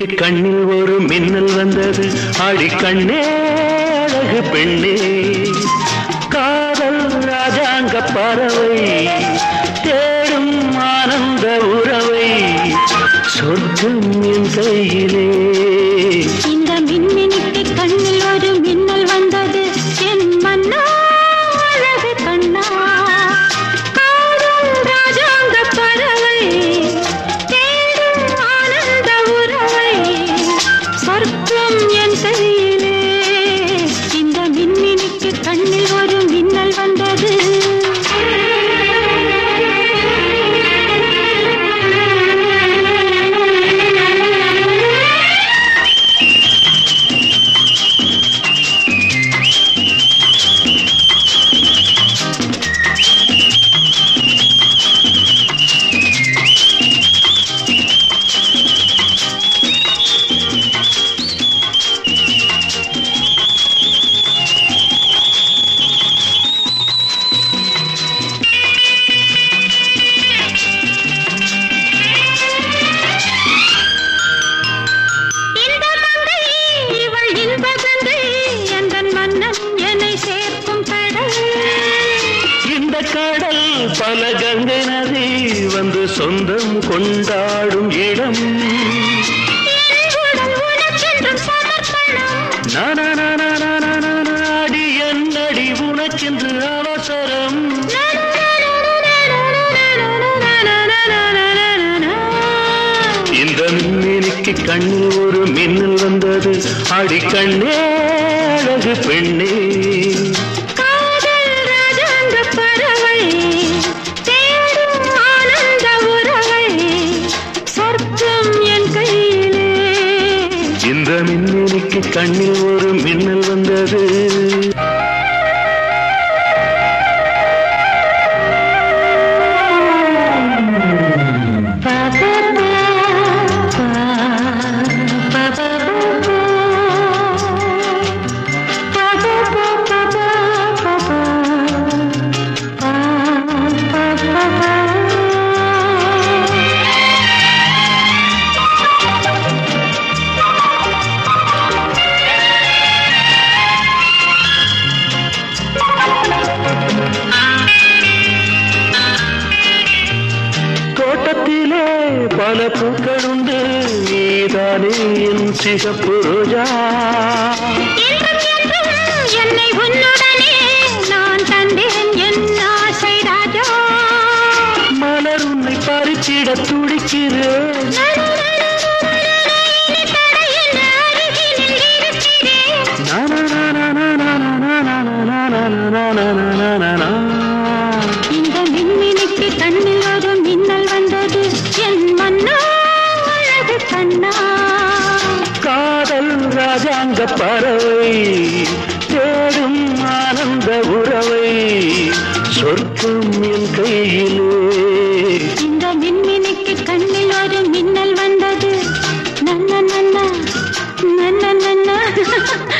மின்மினிக்கு கண்ணில் ஒரு மின்னல் வந்தது அடி கண்ணே அழகு பெண்ணே காதல் ராஜாங்க பறவை தேடும் ஆனந்த உறவை சொர்க்கம் என் கையிலே இந்த மின்மினிக்கு கண்ணில் ஒரு மின்னல் வந்தது என் மன்னா அழகு கண்ணா காதல் ராஜாங்க பறவை தேடும் ஆனந்த உறவை சொர்க்கம் என் கையிலே இந்த மின்மினிக்கு கண்ணில் ஒரு மின்னல் வந்தது இந்த மங்கை இவள் இன்ப கங்கை எந்தன் மன்னன் என்னை சேர்க்கும் கடல் இந்த கடல் பல கங்கை நதி வந்து சொந்தம் கொண்டாடும் இடம் என் உடல் உனக்கென்றும் சமர்ப்பணம் நாடி என்னடி உனக்கென்று அவசரம் இந்த மின்மினிக்கு கண்ணில் ஒரு மின்னல் வந்தது அடி கண்ணே அழகு பெண்ணே காதல் ராஜாங்க பறவை தேடும் ஆனந்த உறவை சொர்க்கம் என் கையிலே இந்த மின்மினிக்கு கண்ணில் ஒரு மின்னல் வந்தது தோட்டத்திலே பல பூக்கள் உண்டு நீதானே என் சிகப்பு ரோஜா என்றும் என்றும் என்னை உன்னுடனே நான் தந்தேன் என் ஆசை ராஜா மலர் உன்னை பறிச்சிட துடிக்கிறேன் இனி தடை என்ன அருகினில் இருக்கிறேன் இந்த மின்மினிக்கு கண்ணில் ஒரு மின்னல் வந்தது என் மன்னா அழகு கண்ணா காதல் ராஜாங்க பறவை தேடும் ஆனந்த உறவை சொர்க்கம் என் கையிலே இந்த மின்மினிக்கு கண்ணில் ஒரு மின்னல் வந்தது நன்ன நன்ன நன்ன நன்ன